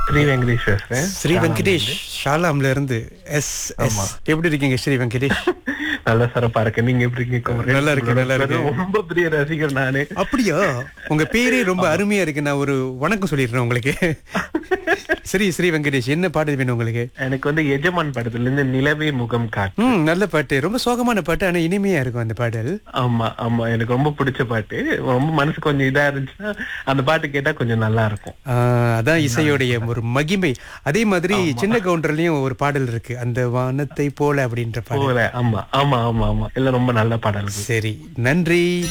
ஸ்ரீ வெங்கடேஷ் பேசுறேன் ஸ்ரீ வெங்கடேஷ் ஷாலாம்ல இருந்து S S எப்படி இருக்கீங்க ஸ்ரீ வெங்கடேஷ் நல்ல சிறப்பா இருக்கு நீங்க எப்படி இருக்கீங்க குமரன்? நல்லா இருக்கேன், நல்லா உங்களோட இருக்கேன். ரொம்ப பெரிய ரசிகர் நானு அப்படியா உங்க பேரே ரொம்ப அருமையா இருக்கு நான் ஒரு வணக்கம் சொல்லிடுறேன் உங்களுக்கு சரி ஸ்ரீ வெங்கடேஷ் என்ன பாட்டு வேணும் உங்களுக்கு எனக்கு வந்து எஜமான் படத்துல இருந்து நிலவே முகம் காட்டு ம் நல்ல பாட்டு ரொம்ப சோகமான பாட்டு ஆனா இனிமையா இருக்கும் அந்த பாடல் ஆமா ஆமா எனக்கு ரொம்ப பிடிச்ச பாட்டு ரொம்ப மனசு கொஞ்சம் இதா இருந்துச்சுன்னா அந்த பாட்டு கேட்டா கொஞ்சம் நல்லா இருக்கும் ஆஹ், அதான் இசையோடைய ஒரு மகிமை அதே மாதிரி சின்ன கவுண்டர்லயும் ஒரு பாடல் இருக்கு அந்த வானத்தை போல அப்படின்ற பாடல் போல ஆமா ஆமா ஆமா ஆமா எல்லாம் ரொம்ப நல்ல பாடல்கள் சரி நன்றி